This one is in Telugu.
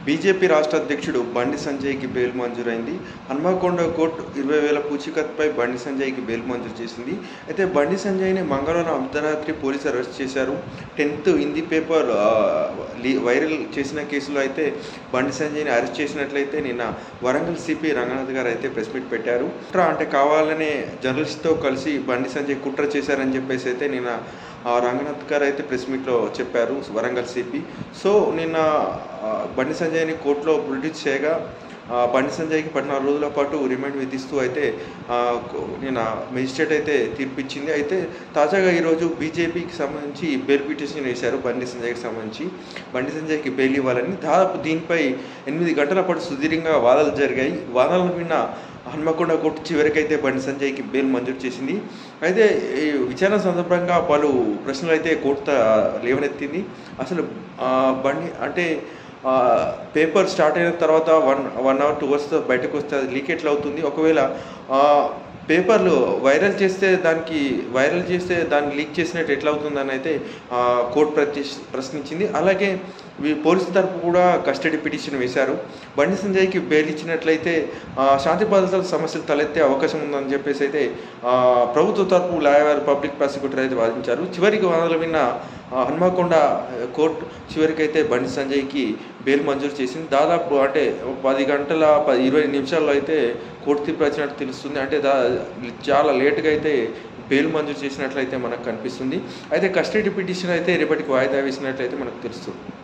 బీజేపీ రాష్ట్ర అధ్యక్షుడు బండి సంజయ్కి బెయిల్ మంజూరైంది హన్మకొండ కోర్టు ఇరవై వేల పూచీకత్తుపై బండి సంజయ్కి బెయిల్ మంజూరు చేసింది అయితే బండి సంజయ్ని మంగళవారం అర్ధరాత్రి పోలీసులు అరెస్ట్ చేశారు టెన్త్ హిందీ పేపర్ ఆ, లీ- వైరల్ చేసిన కేసులో అయితే బండి సంజయ్ని అరెస్ట్ చేసినట్లయితే నిన్న వరంగల్ సిపి రంగనాథ్ గారు అయితే ప్రెస్ మీట్ పెట్టారు కుట్ర అంటే కావాలనే జర్నలిస్ట్తో కలిసి బండి సంజయ్ కుట్ర చేశారని చెప్పేసి అయితే నిన్న ఆ రంగనాథ్ గారు అయితే ప్రెస్ మీట్లో చెప్పారు వరంగల్ సిపి సో నిన్న ఆ, బండి సంజయ్ని కోర్టులో ప్రొడ్యూస్ చేయగా ఆ, బండి సంజయ్కి పద్నాలుగు రోజుల పాటు రిమాండ్ విధిస్తూ అయితే ఆ, కో- నిన్న మెజిస్ట్రేట్ అయితే తీర్పిచ్చింది అయితే తాజాగా ఈరోజు బీజేపీకి సంబంధించి బెయిల్ పిటిషన్ వేశారు బండి సంజయ్కి సంబంధించి బండి సంజయ్కి బెయిల్ ఇవ్వాలని దాదాపు దీనిపై ఎనిమిది గంటల పాటు సుదీర్ఘంగా వాదాలు జరిగాయి వాదాలను విన్న హన్మకొండ కోర్టు చివరికైతే బండి సంజయ్కి బెయిల్ మంజూరు చేసింది అయితే ఈ విచారణ సందర్భంగా పలు ప్రశ్నలు అయితే కోర్టు త- లేవనెత్తింది అసలు ఆ, బండి అంటే ఆ, పేపర్ స్టార్ట్ అయిన తర్వాత one one hour two hours బయటకు వస్తే అది లీక్ ఎట్లా అవుతుంది ఒకవేళ ఆ, పేపర్లు వైరల్ చేస్తే దానికి వైరల్ చేస్తే దాన్ని లీక్ చేసినట్టు ఎట్లా అవుతుందని అయితే ఆ, కోర్టు ప్రతి ప్రశ్నించింది అలాగే వీ- పోలీసు తరపు కూడా కస్టడీ పిటిషన్ వేశారు బండి సంజయ్కి బెయిల్ ఇచ్చినట్లయితే ఆ, శాంతి భద్రతల సమస్యలు తలెత్తే అవకాశం ఉందని చెప్పేసి అయితే ఆ, ప్రభుత్వ తరపు లాయర్ పబ్లిక్ ప్రాసిక్యూటర్ అయితే వాదించారు చివరికి వాదనలు విన్న ఆ, హన్మకొండ కోర్టు చివరికైతే బండి సంజయ్కి బెయిల్ మంజూరు చేసింది దాదాపు అంటే పది గంటల పది ఇరవై నిమిషాల్లో అయితే కోర్టు తీర్పు వచ్చినట్టు తెలుస్తుంది అంటే దా చాలా లేట్గా అయితే బెయిల్ మంజూరు చేసినట్లయితే మనకు కనిపిస్తుంది అయితే కస్టడీ పిటిషన్ అయితే రేపటికి వాయిదా వేసినట్లయితే మనకు తెలుస్తుంది